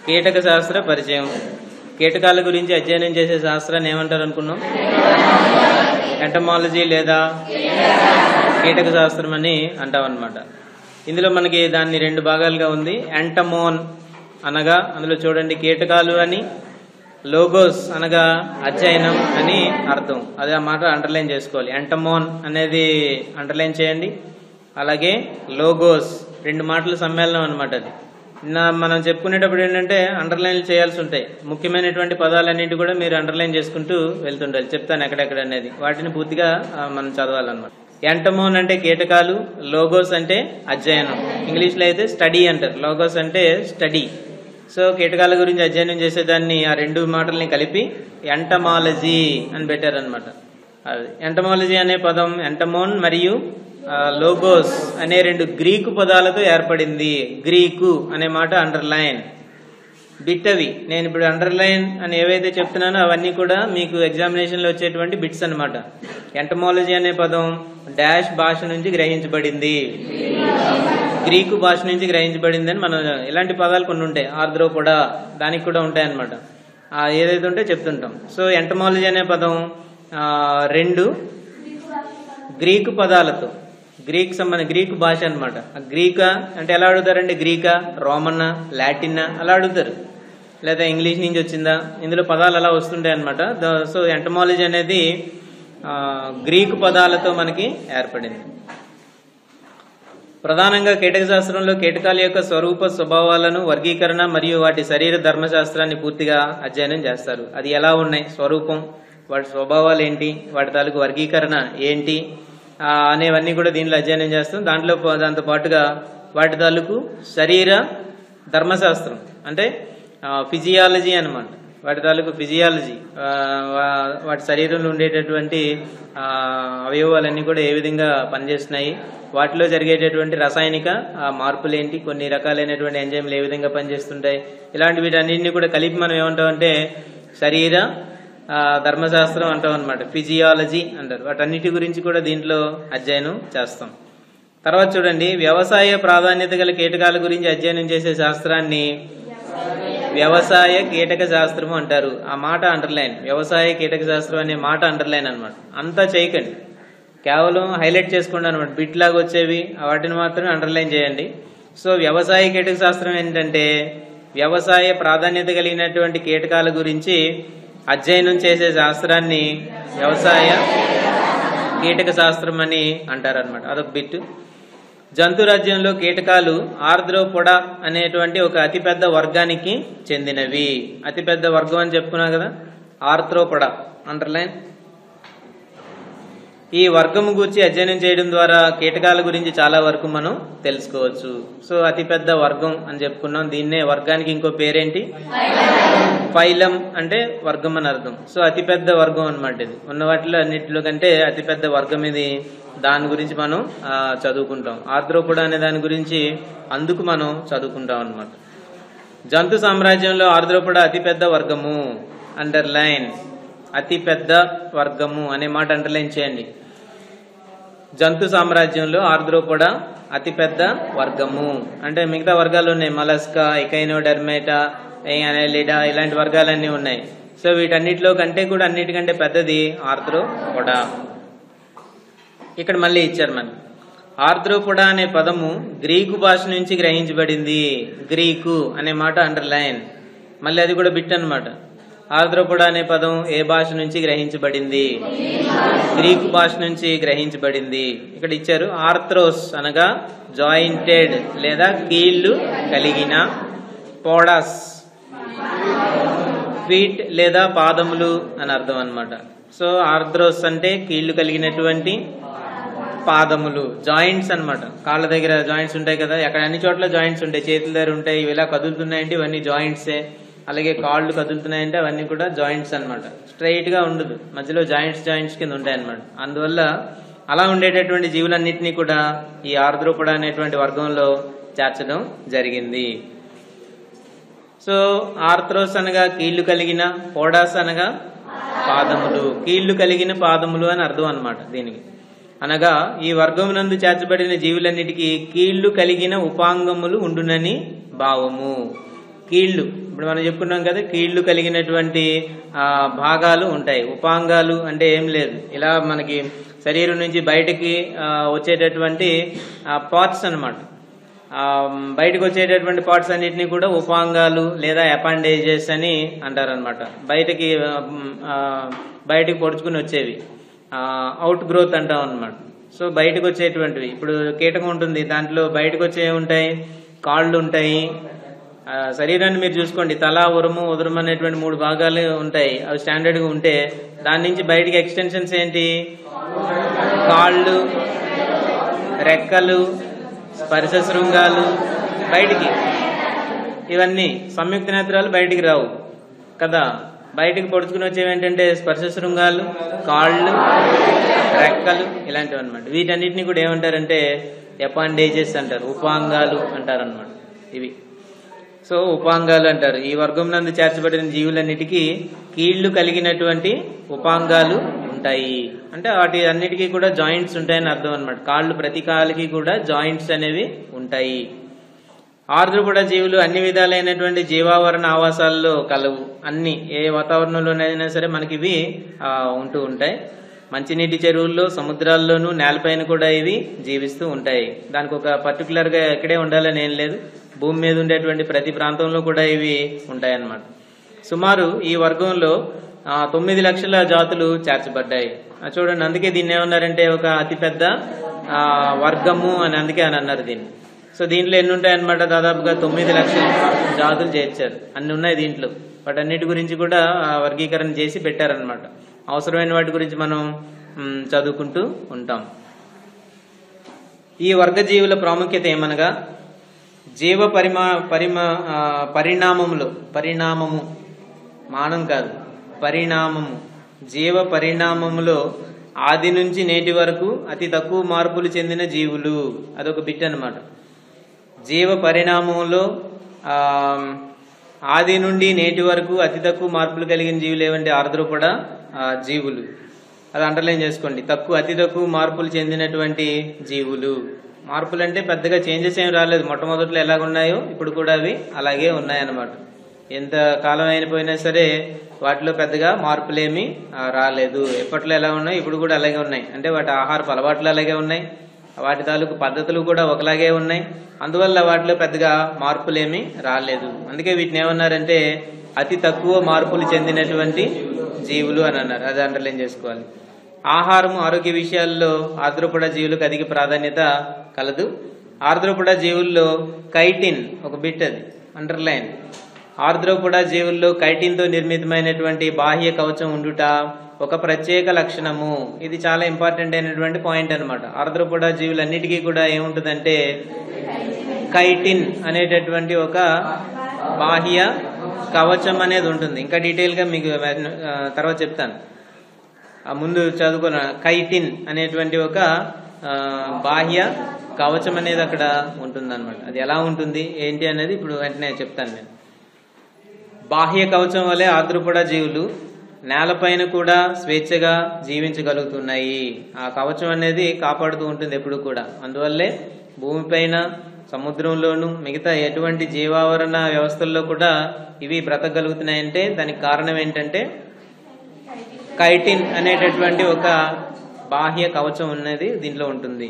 కీటక శాస్త్ర పరిచయం కీటకాల గురించి అధ్యయనం చేసే శాస్త్రాన్ని ఏమంటారు అనుకున్నాం ఎంటమాలజీ లేదా కీటక శాస్త్రం అని అంటాం అనమాట ఇందులో మనకి దాన్ని రెండు భాగాలుగా ఉంది ఎంటమోన్ అనగా అందులో చూడండి కీటకాలు అని లోగోస్ అనగా అధ్యయనం అని అర్థం అదే ఆ మాట అండర్లైన్ చేసుకోవాలి ఎంటమోన్ అనేది అండర్లైన్ చేయండి అలాగే లోగోస్ రెండు మాటల సమ్మేళనం అనమాట అది నా మనం చెప్పుకునేటప్పుడు ఏంటంటే అండర్లైన్ చేయాల్సి ఉంటాయి ముఖ్యమైనటువంటి పదాలన్నింటి కూడా మీరు అండర్లైన్ చేసుకుంటూ వెళ్తుండాలి చెప్తాను ఎక్కడెక్కడ అనేది వాటిని పూర్తిగా ఆ, మనం చదవాలన్నమాట ఎంటమోన్ అంటే కీటకాలు లోగోస్ అంటే అధ్యయనం ఇంగ్లీష్లో అయితే స్టడీ అంటారు లోగోస్ అంటే స్టడీ సో కీటకాల గురించి అధ్యయనం చేసేదాన్ని ఆ రెండు మాటల్ని కలిపి ఎంటమాలజీ అని పెట్టారనమాట అది ఎంటమాలజీ అనే పదం ఎంటమోన్ మరియు ఆ, లోగోస్ అనే రెండు గ్రీకు పదాలతో ఏర్పడింది గ్రీకు అనే మాట అండర్లైన్ బిట్ అవి నేను ఇప్పుడు అండర్లైన్ అని ఏవైతే చెప్తున్నానో అవన్నీ కూడా మీకు ఎగ్జామినేషన్లో వచ్చేటువంటి బిట్స్ అన్నమాట ఎంటమాలజీ అనే పదం డాష్ భాష నుంచి గ్రహించబడింది గ్రీకు భాష నుంచి గ్రహించబడింది అని మనం ఇలాంటి పదాలు కొన్ని ఉంటాయి ఆర్ద్రోపొడా దానికి కూడా ఉంటాయి అనమాట ఏదైతే ఉంటే చెప్తుంటాం సో ఎంటమాలజీ అనే పదం ఆ, రెండు గ్రీకు పదాలతో గ్రీక్ సంబంధ గ్రీకు భాష అనమాట గ్రీకా అంటే ఎలా అడుగుతారండి గ్రీకా రోమన్నా లాటిన్నా అలా అడుగుతారు లేదా ఇంగ్లీష్ నుంచి వచ్చిందా ఇందులో పదాలు అలా వస్తుంటాయి అనమాట సో ఎంటమాలజీ అనేది ఆ, గ్రీకు పదాలతో మనకి ఏర్పడింది ప్రధానంగా కీటక శాస్త్రంలో కీటకాల యొక్క స్వరూప స్వభావాలను వర్గీకరణ మరియు వాటి శరీర ధర్మశాస్త్రాన్ని పూర్తిగా అధ్యయనం చేస్తారు అది ఎలా ఉన్నాయి స్వరూపం వాటి స్వభావాలు ఏంటి వాటి తాలూకు వర్గీకరణ ఏంటి ఆ, అనేవన్నీ కూడా దీనిలో అధ్యయనం చేస్తాం దాంట్లో ప- దాంతో పాటుగా వాటి తాలూకు శరీర ధర్మశాస్త్రం అంటే ఫిజియాలజీ అన్నమాట వాటి తాలూకు ఫిజియాలజీ వాటి శరీరంలో ఉండేటటువంటి ఆ, అవయవాలన్నీ కూడా ఏ విధంగా పనిచేస్తున్నాయి వాటిలో జరిగేటటువంటి రసాయనిక ఆ, మార్పులు ఏంటి కొన్ని రకాలైనటువంటి ఎంజైమ్లు ఏ విధంగా పనిచేస్తుంటాయి ఇలాంటి వీటన్నింటినీ కూడా కలిపి మనం ఏమంటామంటే శరీర ఆ, ధర్మశాస్త్రం అంటాం అనమాట ఫిజియాలజీ అంటారు వాటన్నిటి గురించి కూడా దీంట్లో అధ్యయనం చేస్తాం తర్వాత చూడండి వ్యవసాయ ప్రాధాన్యత గల కీటకాల గురించి అధ్యయనం చేసే శాస్త్రాన్ని వ్యవసాయ కీటక శాస్త్రము అంటారు ఆ మాట అండర్లైన్ వ్యవసాయ కీటక శాస్త్రం అనే మాట అండర్లైన్ అనమాట అంతా చేయకండి కేవలం హైలైట్ చేసుకోండి అనమాట బిట్ లాగా వచ్చేవి వాటిని మాత్రమే అండర్లైన్ చేయండి సో వ్యవసాయ కీటక శాస్త్రం ఏంటంటే వ్యవసాయ ప్రాధాన్యత కలిగినటువంటి కీటకాల గురించి అధ్యయనం చేసే శాస్త్రాన్ని వ్యవసాయ కీటక శాస్త్రం అని అంటారనమాట అదొక బిట్ జంతు రాజ్యంలో కీటకాలు ఆర్ద్రోపొడ అనేటువంటి ఒక అతిపెద్ద వర్గానికి చెందినవి అతిపెద్ద వర్గం అని చెప్పుకున్నాం కదా ఆర్థ్రోపొడ అండర్లైన్ ఈ వర్గము గురించి అధ్యయనం చేయడం ద్వారా కీటకాల గురించి చాలా వరకు మనం తెలుసుకోవచ్చు సో అతిపెద్ద వర్గం అని చెప్పుకున్నాం దీన్నే వర్గానికి ఇంకో పేరేంటి ఫైలం అంటే వర్గం అని అర్థం సో అతిపెద్ద వర్గం అన్నమాట ఇది ఉన్న వాటిలో అన్నిటిలో కంటే అతిపెద్ద వర్గం ఇది దాని గురించి మనం ఆ, చదువుకుంటాం ఆర్ద్రోపుడ అనే దాని గురించి అందుకు మనం చదువుకుంటాం అన్నమాట జంతు సామ్రాజ్యంలో ఆర్ద్రోపుడ అతిపెద్ద వర్గము అండర్లైన్ అతిపెద్ద వర్గము అనే మాట అండర్లైన్ చేయండి జంతు సామ్రాజ్యంలో ఆర్ద్రోపుడ అతిపెద్ద వర్గము అంటే మిగతా వర్గాలు ఉన్నాయి మలస్కా ఎకైనోడర్మేటా అనెలిడా ఇలాంటి వర్గాలన్నీ ఉన్నాయి సో వీటన్నిటిలో కంటే కూడా అన్నిటికంటే పెద్దది ఆర్ద్రోపొడా ఇక్కడ మళ్ళీ ఇచ్చారు మనకి ఆర్ద్రోపొడా అనే పదము గ్రీకు భాష నుంచి గ్రహించబడింది గ్రీకు అనే మాట అండర్లైన్ మళ్ళీ అది కూడా బిట్ అన్నమాట ఆర్ద్రోపొడా అనే పదం ఏ భాష నుంచి గ్రహించబడింది గ్రీకు భాష నుంచి గ్రహించబడింది ఇక్కడ ఇచ్చారు ఆర్థ్రోస్ అనగా జాయింటెడ్ లేదా కీళ్లు కలిగిన పోడాస్ ఫీట్ లేదా పాదములు అని అర్థం అన్నమాట సో ఆర్థ్రోస్ అంటే కీళ్లు కలిగినటువంటి పాదములు జాయింట్స్ అన్నమాట కాళ్ళ దగ్గర జాయింట్స్ ఉంటాయి కదా అక్కడ అన్ని చోట్ల జాయింట్స్ ఉంటాయి చేతుల దగ్గర ఉంటాయి ఇవి ఇలా కదులుతున్నాయంటే ఇవన్నీ జాయింట్సే అలాగే కాళ్ళు కదులుతున్నాయంటే అవన్నీ కూడా జాయింట్స్ అన్నమాట స్ట్రైట్ గా ఉండదు మధ్యలో జాయింట్స్ జాయింట్స్ కింద ఉంటాయి అన్నమాట అందువల్ల అలా ఉండేటటువంటి జీవులన్నింటినీ కూడా ఈ ఆర్ద్రోపడ అనేటువంటి వర్గంలో చేర్చడం జరిగింది సో ఆర్థ్రోస్ అనగా కీళ్లు కలిగిన పోడాస్ అనగా పాదములు కీళ్లు కలిగిన పాదములు అని అర్థం అన్నమాట దీనికి అనగా ఈ వర్గమునందు చేర్చబడిన జీవులన్నిటికీ కీళ్లు కలిగిన ఉపాంగములు ఉండునని భావము కీళ్లు ఇప్పుడు మనం చెప్పుకున్నాం కదా కీళ్లు కలిగినటువంటి ఆ, భాగాలు ఉంటాయి ఉపాంగాలు అంటే ఏం లేదు ఇలా మనకి శరీరం నుంచి బయటికి ఆ, వచ్చేటటువంటి పార్ట్స్ అన్నమాట ఆ, బయటకు వచ్చేటటువంటి పార్ట్స్ అన్నిటినీ కూడా ఉపాంగాలు లేదా అపాండేజెస్ అని అంటారనమాట బయటకి ఆ, ఆ, బయటికి పొడుచుకుని వచ్చేవి అవుట్ గ్రోత్ అంటాం అనమాట సో బయటకు వచ్చేటువంటివి ఇప్పుడు కీటకం ఉంటుంది దాంట్లో బయటకు వచ్చే ఉంటాయి కాళ్ళు ఉంటాయి ఆ, శరీరాన్ని మీరు చూసుకోండి తల ఉరుము ఉదరం అనేటువంటి మూడు భాగాలు ఉంటాయి అవి స్టాండర్డ్ గా ఉంటే దాని నుంచి బయటికి ఎక్స్టెన్షన్స్ ఏంటి కాళ్ళు రెక్కలు స్పర్శ శృంగాలు బయటికి ఇవన్నీ సంయుక్త నేత్రాలు బయటికి రావు కదా బయటికి పొడుచుకుని వచ్చేవి ఏంటంటే స్పర్శ శృంగాలు కాళ్ళు రెక్కలు ఇలాంటివి అనమాట వీటన్నిటిని కూడా ఏమంటారంటే ఎపాండేజెస్ అంటారు ఉపాంగాలు అంటారు అనమాట ఇవి సో ఉపాంగాలు అంటారు ఈ వర్గం నందు చేర్చబడిన జీవులన్నిటికీ కీళ్లు కలిగినటువంటి ఉపాంగాలు ఉంటాయి అంటే వాటి అన్నిటికీ కూడా జాయింట్స్ ఉంటాయని అర్థం అనమాట కాళ్ళు ప్రతి కాలుకి కూడా జాయింట్స్ అనేవి ఉంటాయి ఆర్ద్రపడ జీవులు అన్ని విధాలైనటువంటి జీవావరణ ఆవాసాల్లో కలవు అన్ని ఏ వాతావరణంలోనైనా సరే మనకి ఇవి ఆ, ఉంటూ ఉంటాయి మంచినీటి చెరువుల్లో సముద్రాల్లోనూ నేలపైన కూడా ఇవి జీవిస్తూ ఉంటాయి దానికి ఒక పర్టికులర్ గా ఎక్కడే ఉండాలని ఏం లేదు భూమి మీద ఉండేటువంటి ప్రతి ప్రాంతంలో కూడా ఇవి ఉంటాయన్నమాట సుమారు ఈ వర్గంలో ఆ, తొమ్మిది లక్షల జాతులు చేర్చబడ్డాయి ఆ, చూడండి అందుకే దీన్ని ఏమన్నారంటే ఒక అతిపెద్ద ఆ, వర్గము అని అందుకే అని అన్నారు దీన్ని సో దీంట్లో ఎన్ని ఉంటాయన్నమాట దాదాపుగా తొమ్మిది లక్షల జాతులు చేర్చారు అన్ని ఉన్నాయి దీంట్లో వాటన్నిటి గురించి కూడా ఆ, వర్గీకరణ చేసి పెట్టారనమాట అవసరమైన వాటి గురించి మనం మ్, చదువుకుంటూ ఉంటాం ఈ వర్గ జీవుల ప్రాముఖ్యత ఏమనగా జీవ పరిమా పరిమా ఆ, పరిణామములో పరిణామము మానం కాదు పరిణామము జీవ పరిణామములో ఆది నుంచి నేటి వరకు అతి తక్కువ మార్పులు చెందిన జీవులు అదొక బిట్ అన్నమాట జీవ పరిణామంలో ఆ, ఆది నుండి నేటి వరకు అతి తక్కువ మార్పులు కలిగిన జీవులు ఏవంటే ఆర్ద్రపడ జీవులు అది అండర్లైన్ చేసుకోండి తక్కువ అతి తక్కువ మార్పులు చెందినటువంటి జీవులు మార్పులు అంటే పెద్దగా చేంజెస్ ఏం రాలేదు మొట్టమొదట్లో ఎలాగున్నాయో ఇప్పుడు కూడా అవి అలాగే ఉన్నాయన్నమాట ఎంత కాలం అయిపోయినా సరే వాటిలో పెద్దగా మార్పులేమి ఆ, రాలేదు ఎప్పట్లో ఎలా ఉన్నాయి ఇప్పుడు కూడా అలాగే ఉన్నాయి అంటే వాటి ఆహారపు అలవాట్లు అలాగే ఉన్నాయి వాటి తాలూకు పద్ధతులు కూడా ఒకలాగే ఉన్నాయి అందువల్ల వాటిలో పెద్దగా మార్పులేమి రాలేదు అందుకే వీటిని ఏమన్నారంటే అతి తక్కువ మార్పులు చెందినటువంటి జీవులు అని అన్నారు అది అండర్లైన్ చేసుకోవాలి ఆహారము ఆరోగ్య విషయాల్లో ఆర్ద్రపడ జీవులకు అధిక ప్రాధాన్యత కలదు ఆర్ద్రపడ జీవుల్లో కైటిన్ ఒక బిట్ అది అండర్లైన్ ఆర్ద్రపడ జీవుల్లో కైటిన్తో నిర్మితమైనటువంటి బాహ్య కవచం ఉండుట ఒక ప్రత్యేక లక్షణము ఇది చాలా ఇంపార్టెంట్ అయినటువంటి పాయింట్ అనమాట ఆర్ద్రపడ జీవులన్నిటికీ కూడా ఏముంటుందంటే కైటిన్ అనేటటువంటి ఒక బాహ్య కవచం అనేది ఉంటుంది ఇంకా డీటెయిల్ గా మీకు ఆ, తర్వాత చెప్తాను ఆ ముందు చదువుకున్న కైటిన్ అనేటువంటి ఒక ఆ, బాహ్య కవచం అనేది అక్కడ ఉంటుంది అనమాట అది ఎలా ఉంటుంది ఏంటి అనేది ఇప్పుడు వెంటనే చెప్తాను నేను బాహ్య కవచం వలె ఆద్రపడ జీవులు నేలపైన కూడా స్వేచ్ఛగా జీవించగలుగుతున్నాయి ఆ కవచం అనేది కాపాడుతూ ఉంటుంది ఎప్పుడు కూడా అందువల్లే భూమిపైన సముద్రంలోను మిగతా ఎటువంటి జీవావరణ వ్యవస్థల్లో కూడా ఇవి బ్రతకగలుగుతున్నాయంటే దానికి కారణం ఏంటంటే కైటిన్ అనేటటువంటి ఒక బాహ్య కవచం ఉన్నది దీంట్లో ఉంటుంది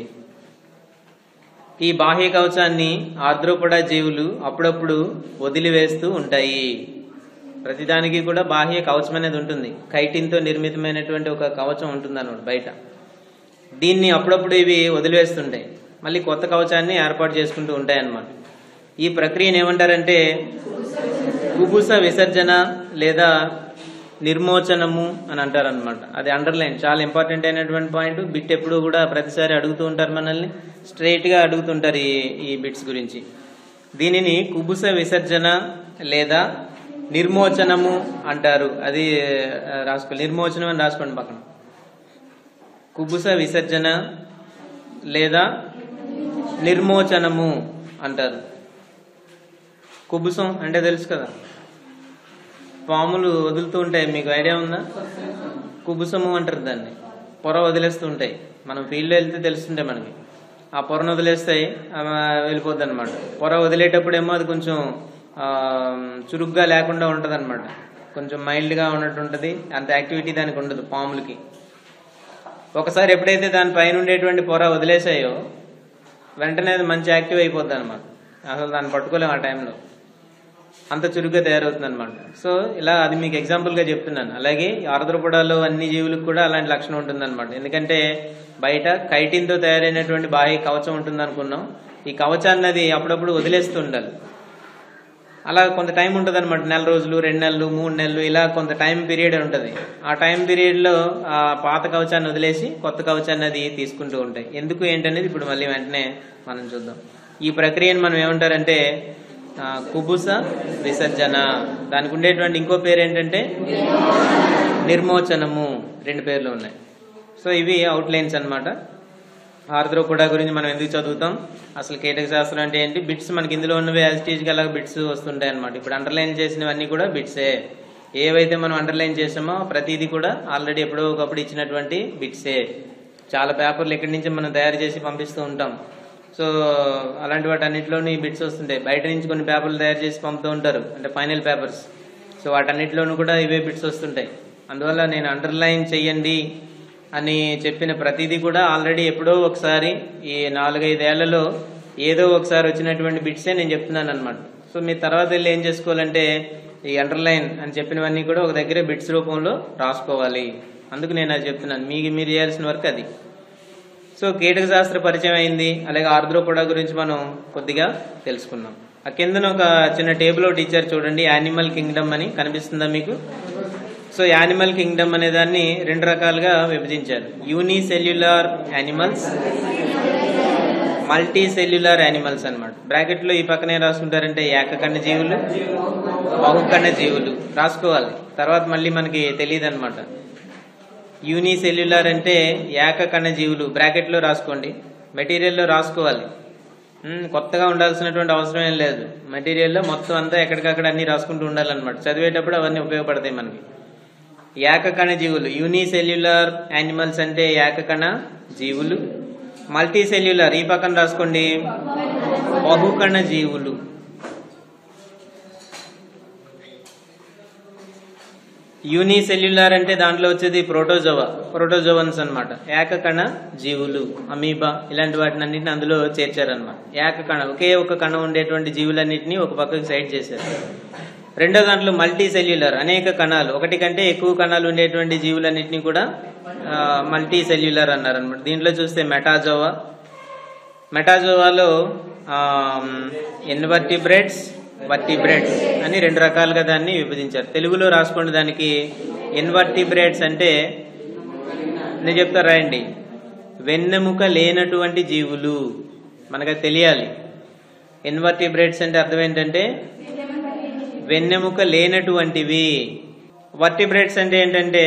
ఈ బాహ్య కవచాన్ని ఆర్ద్రోపడ జీవులు అప్పుడప్పుడు వదిలివేస్తూ ఉంటాయి ప్రతిదానికి కూడా బాహ్య కవచం అనేది ఉంటుంది కైటిన్తో నిర్మితమైనటువంటి ఒక కవచం ఉంటుంది అన్నమాట బయట దీన్ని అప్పుడప్పుడు ఇవి వదిలివేస్తుంటాయి మళ్ళీ కొత్త కవచాన్ని ఏర్పాటు చేసుకుంటూ ఉంటాయి అన్నమాట ఈ ప్రక్రియను ఏమంటారంటే కుబుస విసర్జన లేదా నిర్మోచనము అని అంటారు అనమాట అది అండర్లైన్ చాలా ఇంపార్టెంట్ అయినటువంటి పాయింట్ బిట్ ఎప్పుడు కూడా ప్రతిసారి అడుగుతూ ఉంటారు మనల్ని స్ట్రైట్ గా అడుగుతుంటారు ఈ ఈ బిట్స్ గురించి దీనిని కుబుస విసర్జన లేదా నిర్మోచనము అంటారు అది ఆ, రాసుకో నిర్మోచనం అని రాసుకోండి పక్కన కుబుస విసర్జన లేదా నిర్మోచనము అంటారు కుబుసం అంటే తెలుసు కదా పాములు వదులుతూ ఉంటాయి మీకు ఐడియా ఉందా కుబుసము అంటారు దాన్ని పొర వదిలేస్తూ ఉంటాయి మనం ఫీల్డ్లో వెళ్తే తెలుస్తుంటాయి మనకి ఆ పొరను వదిలేస్తాయి వెళ్ళిపోద్ది అనమాట పొర వదిలేటప్పుడేమో అది కొంచెం చురుగ్గా లేకుండా ఉంటుంది అనమాట కొంచెం మైల్డ్గా ఉన్నట్టు ఉంటుంది అంత యాక్టివిటీ దానికి ఉండదు పాములకి ఒకసారి ఎప్పుడైతే దాని పైన ఉండేటువంటి పొర వదిలేసాయో వెంటనే అది మంచి యాక్టివ్ అయిపోద్ది అనమాట అసలు దాన్ని పట్టుకోలేము ఆ టైంలో అంత చురుగ్గా తయారవుతుంది అనమాట సో ఇలా అది మీకు ఎగ్జాంపుల్గా చెప్తున్నాను అలాగే ఆర్ద్రపొడాలో అన్ని జీవులకు కూడా అలాంటి లక్షణం ఉంటుంది అనమాట ఎందుకంటే బయట కైటిన్తో తయారైనటువంటి బాహ్య కవచం ఉంటుంది అనుకున్నాం ఈ కవచాన్ని అది అప్పుడప్పుడు వదిలేస్తూ ఉండాలి అలా కొంత టైం ఉంటుంది అనమాట నెల రోజులు రెండు నెలలు మూడు నెలలు ఇలా కొంత టైం పీరియడ్ ఉంటుంది ఆ టైం పీరియడ్లో ఆ పాత కవచాన్ని వదిలేసి కొత్త కవచాన్ని అది తీసుకుంటూ ఉంటాయి ఎందుకు ఏంటనేది ఇప్పుడు మళ్ళీ వెంటనే మనం చూద్దాం ఈ ప్రక్రియను మనం ఏమంటారంటే ఆ, కుబుస విసర్జన దానికి ఉండేటువంటి ఇంకో పేరు ఏంటంటే నిర్మోచనము రెండు పేర్లు ఉన్నాయి సో ఇవి అవుట్లైన్స్ అన్నమాట ఆర్ద్రోపోడా గురించి మనం ఎందుకు చదువుతాం అసలు కీటక శాస్త్రం అంటే ఏంటి బిట్స్ మనకి ఇందులో ఉన్నవి యాజ్ టీజ్కి అలా బిట్స్ వస్తుంటాయి అనమాట ఇప్పుడు అండర్లైన్ చేసినవన్నీ కూడా బిట్సే ఏవైతే మనం అండర్లైన్ చేసామో ప్రతిదీ కూడా ఆల్రెడీ ఎప్పుడో ఒకప్పుడు ఇచ్చినటువంటి బిట్సే చాలా పేపర్లు ఎక్కడి నుంచి మనం తయారు చేసి పంపిస్తూ ఉంటాం సో అలాంటి వాటి అన్నింటిలోనూ ఈ బిట్స్ వస్తుంటాయి బయట నుంచి కొన్ని పేపర్లు తయారు చేసి పంపుతూ ఉంటారు అంటే ఫైనల్ పేపర్స్ సో వాటన్నిటిలోనూ కూడా ఇవే బిట్స్ వస్తుంటాయి అందువల్ల నేను అండర్లైన్ చెయ్యండి అని చెప్పిన ప్రతిదీ కూడా ఆల్రెడీ ఎప్పుడో ఒకసారి ఈ నాలుగైదేళ్లలో ఏదో ఒకసారి వచ్చినటువంటి బిట్సే నేను చెప్తున్నాను అనమాట సో మీరు తర్వాత వెళ్ళి ఏం చేసుకోవాలంటే ఈ అండర్లైన్ అని చెప్పినవన్నీ కూడా ఒక దగ్గర బిట్స్ రూపంలో రాసుకోవాలి అందుకు నేను అది చెప్తున్నాను మీకు మీరు చేయాల్సిన వర్క్ అది సో కీటక శాస్త్ర పరిచయం అయింది అలాగే ఆర్ద్రోపోడా గురించి మనం కొద్దిగా తెలుసుకున్నాం ఆ కిందన ఒక చిన్న టేబుల్ ఒకటి ఇచ్చారు చూడండి యానిమల్ కింగ్డమ్ అని కనిపిస్తుందా మీకు సో యానిమల్ కింగ్డమ్ అనే దాన్ని రెండు రకాలుగా విభజించారు unicellular animals multicellular animals అనమాట బ్రాకెట్లో ఈ పక్కనే రాసుకుంటారంటే ఏకకణ జీవులు బహుకణ జీవులు రాసుకోవాలి తర్వాత మళ్ళీ మనకి తెలియదు అనమాట యూనిసెల్యులార్ అంటే ఏకకణ జీవులు బ్రాకెట్లో రాసుకోండి మెటీరియల్లో రాసుకోవాలి ఉమ్, కొత్తగా ఉండాల్సినటువంటి అవసరం ఏం లేదు మెటీరియల్లో మొత్తం అంతా ఎక్కడికక్కడ అన్ని రాసుకుంటూ ఉండాలన్నమాట చదివేటప్పుడు అవన్నీ ఉపయోగపడతాయి మనకి ఏకకణ జీవులు యూనిసెల్యులార్ యానిమల్స్ అంటే ఏకకణ జీవులు మల్టీ సెల్యులార్ ఈ పక్కన రాసుకోండి బహుకణ జీవులు యూనిసెల్యులార్ అంటే దాంట్లో వచ్చేది ప్రోటోజోవా ప్రోటోజోవన్స్ అన్నమాట ఏకకణ జీవులు అమీబా ఇలాంటి వాటిని అన్నింటిని అందులో చేర్చారనమాట ఏకకణ ఒకే ఒక కణం ఉండేటువంటి జీవులన్నింటినీ ఒక పక్కకి సైడ్ చేశారు రెండో దాంట్లో మల్టీ సెల్యులర్ అనేక కణాలు ఒకటి కంటే ఎక్కువ కణాలు ఉండేటువంటి జీవులన్నింటినీ కూడా మల్టీ సెల్యులర్ అన్నారు అనమాట దీంట్లో చూస్తే మెటాజోవా మెటాజోవాలో ఇన్వర్టిబ్రేట్స్ వర్టిబ్రేట్స్ అని రెండు రకాలుగా దాన్ని విభజించారు తెలుగులో రాసుకోండి దానికి ఇన్వర్టిబ్రేట్స్ అంటే నేను చెప్తా రాయండి వెన్నెముక లేనటువంటి జీవులు మనకు అది తెలియాలి ఇన్వర్టిబ్రేట్స్ అంటే అర్థం ఏంటంటే వెన్నెముక లేనటువంటివి వర్టిబ్రేట్స్ అంటే ఏంటంటే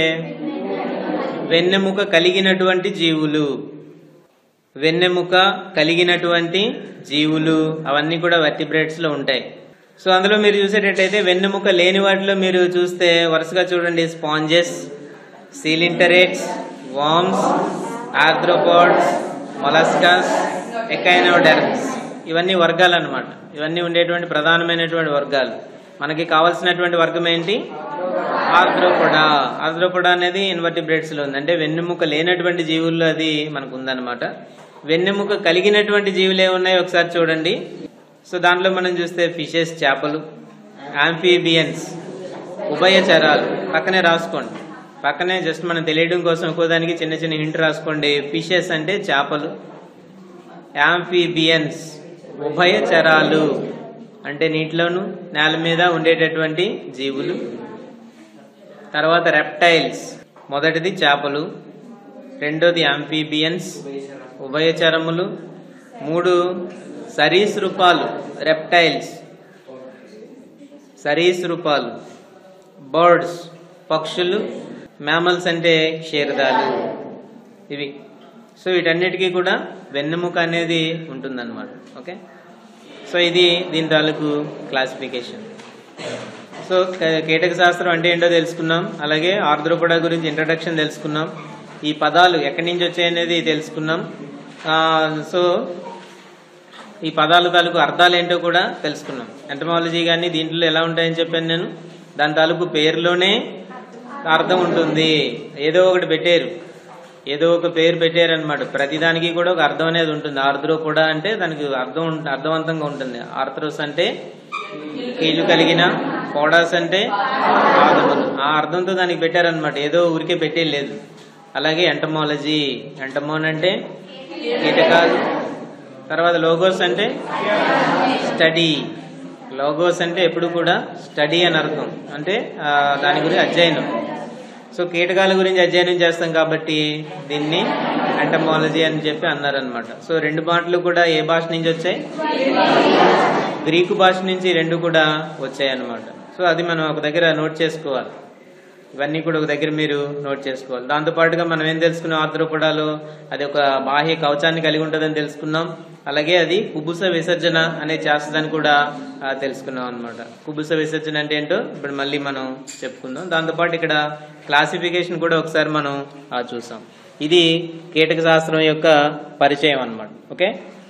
వెన్నెముక కలిగినటువంటి జీవులు వెన్నెముక కలిగినటువంటి జీవులు అవన్నీ కూడా vertebrates లో ఉంటాయి సో అందులో మీరు చూసేటట్టయితే వెన్నెముక లేని వాటిలో మీరు చూస్తే వరుసగా చూడండి స్పాంజెస్ సీలింటరేట్స్ వామ్స్ ఆర్థ్రోపాడ్స్ మొలస్కాస్ ఎకైనోడెర్మ్స్ ఇవన్నీ వర్గాలు అన్నమాట ఇవన్నీ ఉండేటువంటి ప్రధానమైనటువంటి వర్గాలు మనకి కావాల్సినటువంటి వర్గం ఏంటి ఆర్థ్రోపొడా ఆర్థ్రోపొడా అనేది ఇన్వర్టిబ్రేట్స్ లో ఉంది అంటే వెన్నెముక లేనటువంటి జీవుల్లో అది మనకు ఉందన్నమాట వెన్నెముక కలిగినటువంటి జీవులు ఏమున్నాయి ఒకసారి చూడండి సో దాంట్లో మనం చూస్తే ఫిషెస్ చేపలు ఆంఫీబియన్స్ ఉభయచరాలు పక్కనే రాసుకోండి పక్కనే జస్ట్ మనం తెలియడం కోసం ఒక్కో దానికి చిన్న చిన్న హింట్ రాసుకోండి ఫిషెస్ అంటే చేపలు యాంఫీబియన్స్ ఉభయచరాలు అంటే నీటిలోను నేల మీద ఉండేటటువంటి జీవులు తర్వాత రెప్టైల్స్ మొదటిది చేపలు రెండోది అంఫీబియన్స్ ఉభయచరములు మూడు సరీసృపాలు రెప్టైల్స్ సరీసృపాలు బర్డ్స్ పక్షులు మ్యామల్స్ అంటే క్షీరదాలు ఇవి సో వీటన్నిటికీ కూడా వెన్నెముక అనేది ఉంటుందన్నమాట ఓకే సో ఇది దీని తాలూకు క్లాసిఫికేషన్ సో క- కీటక శాస్త్రం అంటే ఏంటో తెలుసుకున్నాం అలాగే ఆర్ద్రోపడా గురించి ఇంట్రడక్షన్ తెలుసుకున్నాం ఈ పదాలు ఎక్కడి నుంచి వచ్చాయనేది తెలుసుకున్నాం ఆ, సో ఈ పదాల తాలూకు అర్థాలు ఏంటో కూడా తెలుసుకున్నాం ఎంటమాలజీ కానీ దీంట్లో ఎలా ఉంటాయని చెప్పాను నేను దాని తాలూకు పేరులోనే అర్థం ఉంటుంది ఏదో ఒకటి పెట్టారు ఏదో ఒక పేరు పెట్టారనమాట ప్రతిదానికి కూడా ఒక అర్థం అనేది ఉంటుంది ఆర్ద్రో కూడా అంటే దానికి అర్థం ఉం- అర్థవంతంగా ఉంటుంది ఆర్థ్రోస్ అంటే కీళ్ళు కలిగిన కోడాస్ అంటే పాదములు ఆ అర్థంతో దానికి పెట్టారనమాట ఏదో ఊరికే పెట్టేయలేదు అలాగే ఎంటమాలజీ ఎంటమోన్ అంటే కీటకాలు తర్వాత లోగోస్ అంటే స్టడీ లోగోస్ అంటే ఎప్పుడు కూడా స్టడీ అని అర్థం అంటే ఆ, దాని గురించి అధ్యయనం సో కీటకాల గురించి అధ్యయనం చేస్తాం కాబట్టి దీన్ని ఎంటమాలజీ అని చెప్పి అన్నారనమాట సో రెండు మాటలు కూడా ఏ భాష నుంచి వచ్చాయి గ్రీకు భాష నుంచి రెండు కూడా వచ్చాయి అన్నమాట సో అది మనం ఒక దగ్గర నోట్ చేసుకోవాలి ఇవన్నీ కూడా ఒక దగ్గర మీరు నోట్ చేసుకోవాలి దాంతో పాటుగా మనం ఏం తెలుసుకున్నాం ఆర్థ్రోపడాలో అది ఒక బాహ్య కవచాన్ని కలిగి ఉంటుందని తెలుసుకున్నాం అలాగే అది కుబుస విసర్జన అనేది చేస్తుందని కూడా ఆ, తెలుసుకున్నాం అనమాట కుబుస విసర్జన అంటే ఏంటో ఇప్పుడు మళ్ళీ మనం చెప్పుకుందాం దాంతోపాటు ఇక్కడ క్లాసిఫికేషన్ కూడా ఒకసారి మనం ఆ, చూసాం ఇది కీటక శాస్త్రం యొక్క పరిచయం అన్నమాట ఓకే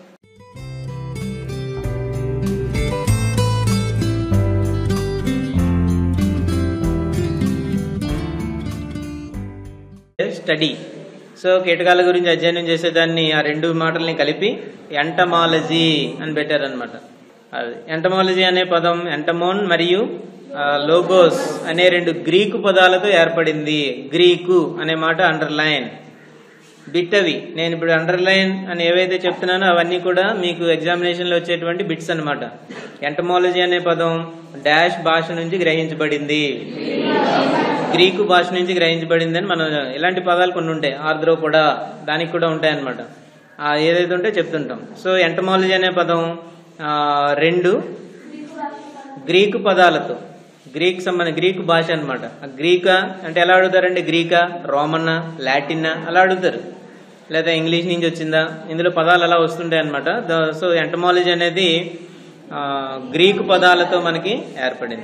స్టడీ సో కీటకాల గురించి అధ్యయనం చేసేదాన్ని ఆ రెండు మాటల్ని కలిపి ఎంటమాలజీ అని పెట్టారనమాట అది ఎంటమాలజీ అనే పదం ఎంటమోన్ మరియు ఆ, లోగోస్ అనే రెండు గ్రీకు పదాలతో ఏర్పడింది గ్రీకు అనే మాట అండర్లైన్ బిట్ అవి నేను ఇప్పుడు అండర్లైన్ అని ఏవైతే చెప్తున్నానో అవన్నీ కూడా మీకు ఎగ్జామినేషన్ లో వచ్చేటువంటి బిట్స్ అన్నమాట ఎంటమాలజీ అనే పదం డాష్ భాష నుంచి గ్రహించబడింది గ్రీకు భాష నుంచి గ్రహించబడింది అని మనం ఇలాంటి పదాలు కొన్ని ఉంటాయి ఆర్ద్రోపొడా దానికి కూడా ఉంటాయి అనమాట ఏదైతే ఉంటే చెప్తుంటాం సో ఎంటమాలజీ అనే పదం ఆ, రెండు గ్రీకు పదాలతో గ్రీక్ సంబంధ గ్రీకు భాష అనమాట గ్రీకా అంటే ఎలా అడుగుతారండి గ్రీకా రోమన్నా లాటిన్నా అలా అడుగుతారు లేదా ఇంగ్లీష్ నుంచి వచ్చిందా ఇందులో పదాలు అలా వస్తుంటాయి అనమాట సో ఎంటమాలజీ అనేది ఆ, గ్రీకు పదాలతో మనకి ఏర్పడింది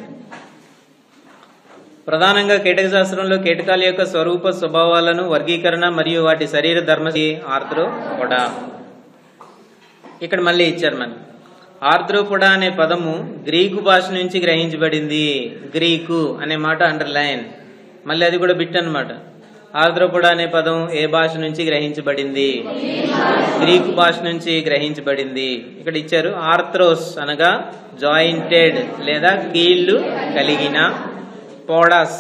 ప్రధానంగా కీటక శాస్త్రంలో కీటకాల యొక్క స్వరూప స్వభావాలను వర్గీకరణ మరియు వాటి శరీర ధర్మ ఆర్థ్రోపొడా ఇక్కడ మళ్ళీ ఇచ్చారు మనకి ఆర్థ్రోపొడా అనే పదము గ్రీకు భాష నుంచి గ్రహించబడింది గ్రీకు అనే మాట అండర్లైన్ మళ్ళీ అది కూడా బిట్ అన్నమాట ఆర్థ్రోపొడా అనే పదం ఏ భాష నుంచి గ్రహించబడింది గ్రీకు భాష నుంచి గ్రహించబడింది ఇక్కడ ఇచ్చారు ఆర్థ్రోస్ అనగా జాయింటెడ్ లేదా కీళ్లు కలిగిన పోడాస్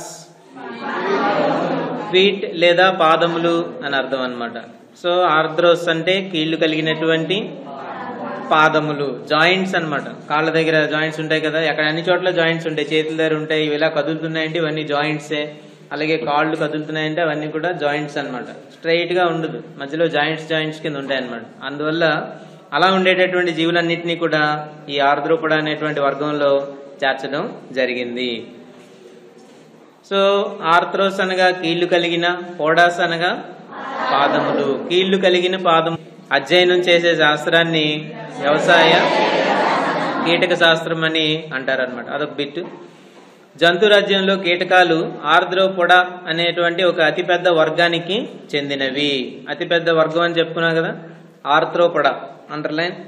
ఫీట్ లేదా పాదములు అని అర్థం అన్నమాట సో ఆర్థ్రోస్ అంటే కీళ్లు కలిగినటువంటి పాదములు జాయింట్స్ అన్నమాట కాళ్ళ దగ్గర జాయింట్స్ ఉంటాయి కదా అక్కడ అన్ని చోట్ల జాయింట్స్ ఉంటాయి చేతుల దగ్గర ఉంటాయి ఇవి ఇలా కదులుతున్నాయంటే ఇవన్నీ జాయింట్సే అలాగే కాళ్ళు కదులుతున్నాయంటే అవన్నీ కూడా జాయింట్స్ అన్నమాట స్ట్రైట్ గా ఉండదు మధ్యలో జాయింట్స్ జాయింట్స్ కింద ఉంటాయి అన్నమాట అందువల్ల అలా ఉండేటటువంటి జీవులన్నింటినీ కూడా ఈ ఆర్ద్రోపడ అనేటువంటి వర్గంలో చేర్చడం జరిగింది సో ఆర్థ్రోస్ అనగా కీళ్లు కలిగిన పోడాస్ అనగా పాదములు కీళ్లు కలిగిన పాదము అధ్యయనం చేసే శాస్త్రాన్ని వ్యవసాయ కీటక శాస్త్రం అని అంటారనమాట అదొక బిట్ జంతు రాజ్యంలో కీటకాలు ఆర్ద్రోపొడా అనేటువంటి ఒక అతిపెద్ద వర్గానికి చెందినవి అతిపెద్ద వర్గం అని చెప్పుకున్నా కదా ఆర్థ్రోపొడా అండర్లైన్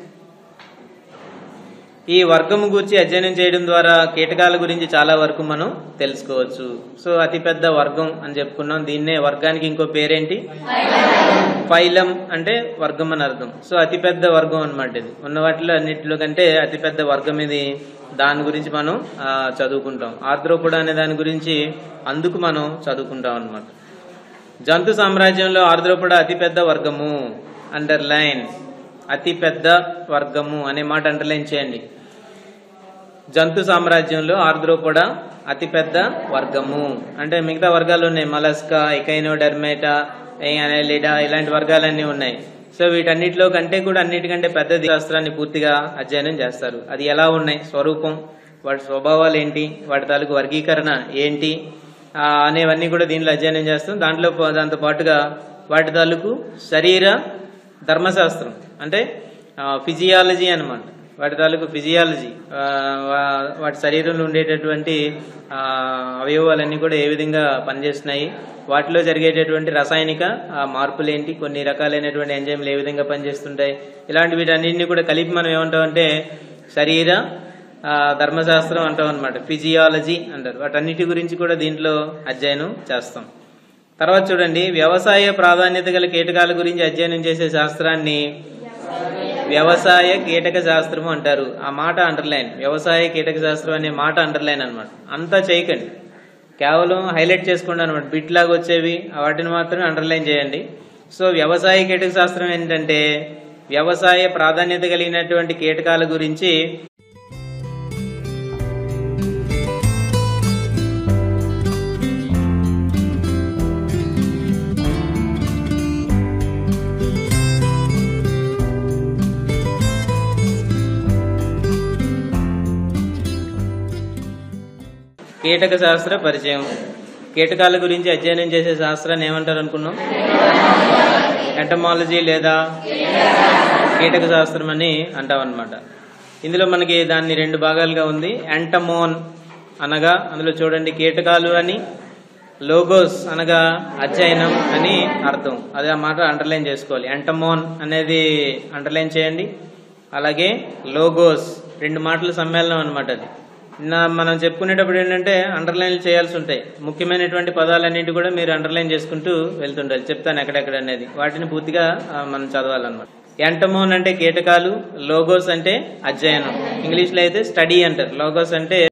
ఈ వర్గము గురించి అధ్యయనం చేయడం ద్వారా కీటకాల గురించి చాలా వరకు మనం తెలుసుకోవచ్చు సో అతిపెద్ద వర్గం అని చెప్పుకున్నాం దీన్నే వర్గానికి ఇంకో పేరేంటి ఫైలం అంటే వర్గం అని అర్థం సో అతిపెద్ద వర్గం అన్నమాట ఇది ఉన్న వాటిలో అన్నిటిలో కంటే అతిపెద్ద వర్గం ఇది దాని గురించి మనం ఆ, చదువుకుంటాం ఆర్థ్రోపుడ అనే దాని గురించి అందుకు మనం చదువుకుంటాం అన్నమాట జంతు సామ్రాజ్యంలో ఆర్ద్రోపుడ అతిపెద్ద వర్గము అండర్లైన్ అతిపెద్ద వర్గము అనే మాట అండర్లైన్ చేయండి జంతు సామ్రాజ్యంలో ఆర్ద్రోపొడ అతిపెద్ద వర్గము అంటే మిగతా వర్గాలు ఉన్నాయి మలస్కా ఇకైనోడర్మేటా అనెలిడా ఇలాంటి వర్గాలన్నీ ఉన్నాయి సో వీటన్నిటిలో కంటే కూడా అన్నిటికంటే పెద్ద శాస్త్రాన్ని పూర్తిగా అధ్యయనం చేస్తారు అది ఎలా ఉన్నాయి స్వరూపం వాటి స్వభావాలు ఏంటి వాటి తాలూకు వర్గీకరణ ఏంటి ఆ, అనేవన్నీ కూడా దీనిలో అధ్యయనం చేస్తాం దాంట్లో పా- దాంతో పాటుగా వాటి తాలూకు శరీర ధర్మశాస్త్రం అంటే ఫిజియాలజీ అన్నమాట వాటి తాలూకు ఫిజియాలజీ వాటి శరీరంలో ఉండేటటువంటి ఆ, అవయవాలన్నీ కూడా ఏ విధంగా పనిచేస్తున్నాయి వాటిలో జరిగేటటువంటి రసాయనిక ఆ, మార్పులు ఏంటి కొన్ని రకాలైనటువంటి ఎంజైమ్లు ఏ విధంగా పనిచేస్తుంటాయి ఇలాంటి వీటన్నింటినీ కూడా కలిపి మనం ఏమంటామంటే శరీర ఆ, ధర్మశాస్త్రం అంటాం అనమాట ఫిజియాలజీ అంటారు వాటన్నిటి గురించి కూడా దీంట్లో అధ్యయనం చేస్తాం తర్వాత చూడండి వ్యవసాయ ప్రాధాన్యత గల కీటకాల గురించి అధ్యయనం చేసే శాస్త్రాన్ని వ్యవసాయ కీటక శాస్త్రము అంటారు ఆ మాట అండర్లైన్ వ్యవసాయ కీటక శాస్త్రం అనే మాట అండర్లైన్ అనమాట అంతా చేయకండి కేవలం హైలైట్ చేసుకోండి అనమాట బిట్ లాగా వచ్చేవి వాటిని మాత్రమే అండర్లైన్ చేయండి సో వ్యవసాయ కీటక శాస్త్రం ఏంటంటే వ్యవసాయ ప్రాధాన్యత కలిగినటువంటి కీటకాల గురించి కీటక శాస్త్ర పరిచయం కీటకాల గురించి అధ్యయనం చేసే శాస్త్రాన్ని ఏమంటారు అనుకున్నాం ఎంటమాలజీ లేదా కీటక శాస్త్రం అని అంటాం అనమాట ఇందులో మనకి దాన్ని రెండు భాగాలుగా ఉంది ఎంటమోన్ అనగా అందులో చూడండి కీటకాలు అని లోగోస్ అనగా అధ్యయనం అని అర్థం అదే ఆ మాట అండర్లైన్ చేసుకోవాలి ఎంటమోన్ అనేది అండర్లైన్ చేయండి అలాగే లోగోస్ రెండు మాటల సమ్మేళనం అనమాట అది నా మనం చెప్పుకునేటప్పుడు ఏంటంటే అండర్లైన్ చేయాల్సి ఉంటాయి ముఖ్యమైనటువంటి పదాలన్నింటి కూడా మీరు అండర్లైన్ చేసుకుంటూ వెళ్తుండాలి చెప్తాను ఎక్కడెక్కడ అనేది వాటిని పూర్తిగా ఆ, మనం చదవాలన్నమాట ఎంటమోన్ అంటే కీటకాలు లోగోస్ అంటే అధ్యయనం ఇంగ్లీష్లో అయితే స్టడీ అంటారు లోగోస్ అంటే